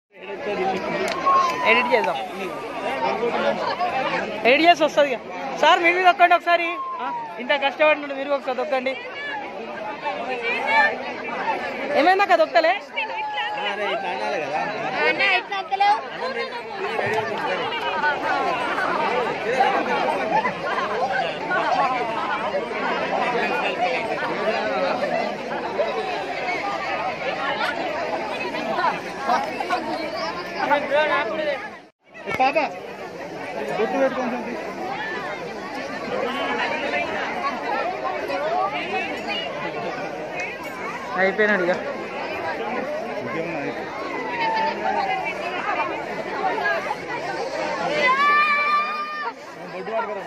Edit చేద్దాం edit చేసి వస్తుంది ఇక. సార్ మీరు తొక్కండి ఒకసారి ఆ, ఇంత కష్టపడి మీరు ఒకసారి తొక్కండి ఏమైందా కదా తొక్కలే పాప బొట్టు పెట్టుకోండి అయిపోయినాడు ఇక ఇంకేమన్నా బొట్టు పట్టుకోరా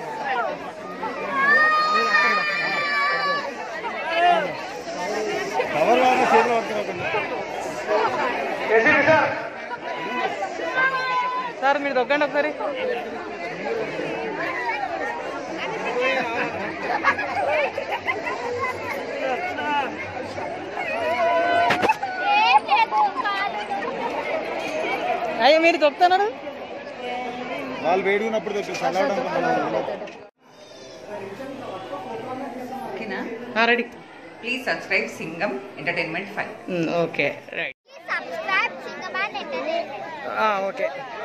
కవర్ కావాలి చేతిలో పట్టుకోకండి సార్ మీరు తొక్కండి ఒకసారి అయ్యో మీరు తొక్కుతున్నారు వాళ్ళు వేడుకున్నప్పుడు తెప్పి చల్లవడం ఓకేనా ready please subscribe Singam entertainment five okay right Subscribe Singaman Entertainment. Okay